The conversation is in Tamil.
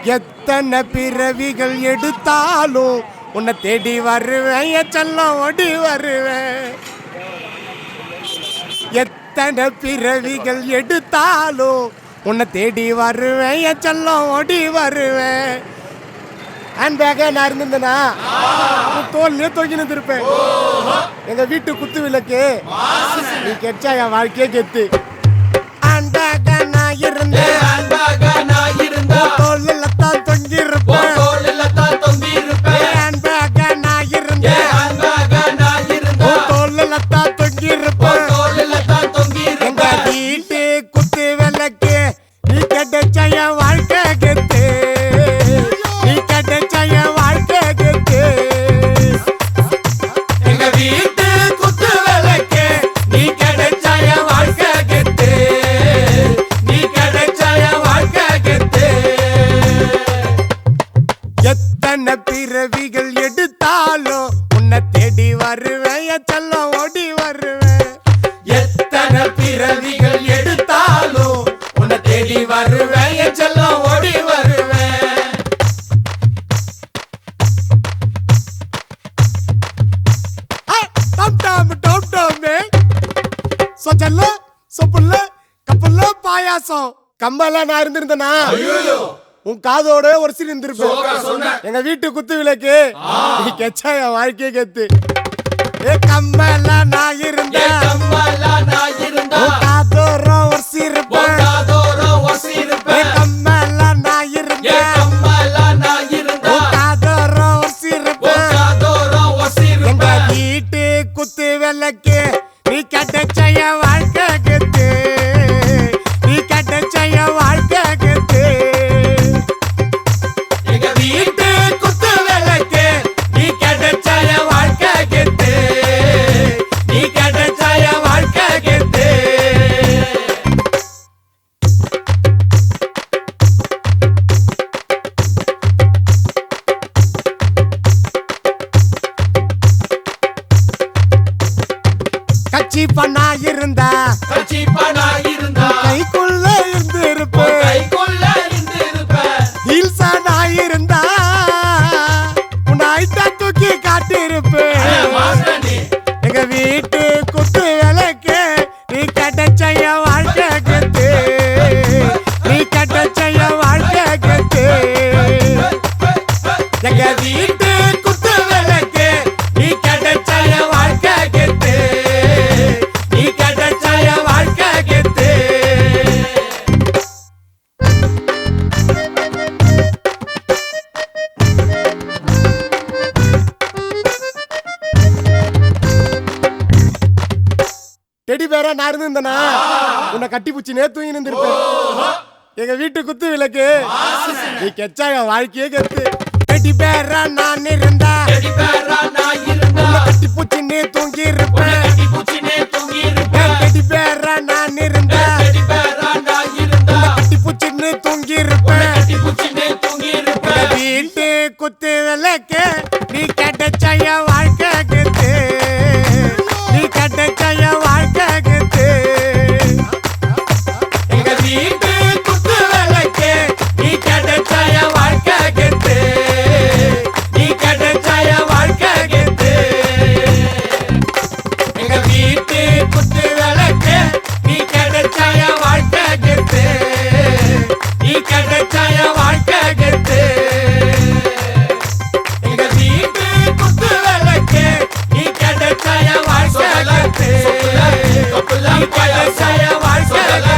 எத்தனை பிறவிகள் எடுத்தாலும் உன்னை தேடி வருவேன் என் செல்லம் ஓடி வருவேன் எத்தனை பிறவிகள் எடுத்தாலும் உன்னை தேடி வருவேன் என் செல்லம் ஓடி வருவேன் ஹேண்ட் பேக்கா நான் இருந்திருந்தேனா உன் தோல்லையே தொங்கினு இருப்பேன் எங்க வீட்டு குத்து விளக்கு நீ கெச்சா என் வாழ்க்கையே கெத்து ஹேண்ட் பேக்கா நான் இருந்தேன் தோல்ல தான் தொங்கி இருப்பேன் ஹேண்ட் பேக்கா நான் இருந்தேன் தோல்ல தான் தொங்கி இருப்பேன் எங்க வீட்டு குத்து விளக்கு நீ கிடைச்ச என் வாழ்க்கை கெத்து நீ கிடைச்ச என் வாழ்க்கை கெத்து எங்க வீட்டு குத்து விளக்கு நீ கிடைச்ச என் வாழ்க்கை கெத்து நீ கிடைச்ச என் வாழ்க்கை கெத்து எத்தனை பிறவிகள் எடுத்தாலும் உன்னை தேடி வருவேன் என் செல்லம் ஓடி வருவேன் எத்தனை பிறவிகள் எடுத்தாலும் உன்னை தேடி வருவேன் என் செல்லம் ஓடி வருவேன் ஆ, டம் டம் டம் டம்மே. சொச்சல்ல சொப்புல்ல கப்பல்ல பாயாசம் கம்பெல்லாம் நான் இருந்திருந்தேனா உன் காதோட ஒரு சீன் இருந்திருப்பேன் எங்க வீட்டு குத்து விளக்கு நீ கெச்சா என் வாழ்க்கையே கெத்து ஏ கம்பெல்லாம் நான் என் இருந்தேன் கம்மலா நான் இருந்தா உன் காதோரம் ஒரு சீருப்பேன் பொங்காதோரம் ஏ ஒசிருப்பேன் கம்பெல்லாம் நான் என் இருந்தேன் கம்மலா நான் இருந்தா உன் காதோரம் ஒரு சீருப்பேன் பொங்காதோரம் எங்க ஒசிருப்பேன் வீட்டு குத்து விளக்கு நீ கட்டச்ச என் வாழ்க்கை கெத்து நீ கட்டச்ச என் வாழ்க்கை கெத்து எங்க வீட்டு குத்து விளக்கு நீ கிடைச்ச என் வாழ்க்கை கெத்து நீ கிடைச்ச என் வாழ்க்கை கெத்து கட்சி பண்ணா இருந்தா கட்சிப்பனா இருந்தா கைக்குள்ள இருந்து உன் இருப்பேன் கைக்குள்ள இருந்து இருப்பேன் ஹீல்ஸா நான் இருந்தா உன்னை ஐட்டா தூக்கி காட்டி இருப்பேன் மாஸ்டர் நீ எங்க வீட்டு குத்து விளக்கு நீ கட்டச்ச என் வாழ்க்கை கெத்து நீ கட்டச்ச என் வாழ்க்கை கெத்து எங்க வீட்டு குத்து விளக்கு நீ கிடைச்ச என் வாழ்க்கை கெத்து நீ கிடைச்ச என் வாழ்க்கை கெத்து டெடி பேரா நான் இருந்திருந்தேனா உன்னை கட்டி பூச்சி நேத்து தூங்கி இருந்திருப்பேன் எங்க வீட்டு குத்து விளக்கு நீ கெச்சா என் வாழ்க்கையே கெத்து டெடி பேரா நான் இருந்தா செடி பேரா நான் இருந்தா உன்னை கட்டி பூச்சி நீ தூங்கி உன்னை இருப்பேன் கட்டி பூச்சினே தூங்கி இருப்பேன் டெடி பேரா நான் இருந்தா செடி பேரா நான் இருந்தா கட்டி பூச்சி நீ தூங்கி உன்னை இருப்பேன் கட்டி பூச்சினே தூங்கி எங்க இருப்பேன் வீட்டு குத்து விளக்கு நீ கட்டச்ச என் வாழ்க்கை கெத்து நீ கட்டச்ச என் வாழ்க்கை கெத்து எங்க வீட்டு குத்து விளக்கு நீ கிடைச்ச என் வாழ்க்கை கெத்து நீ கிடைச்ச என் வாழ்க்கை கெத்து எங்க வீட்டு குத்து விளக்கு நீ கிடைச்ச என் வாழ்க்கை கெத்து நீ கிடைச்ச என் வாழ்க்கை கெத்து எங்க வீட்டு குத்து விளக்கு நீ கிடைச்ச என் வாழ்க்கை கெத்து நீ கிடைச்ச என் வாழ்க்கை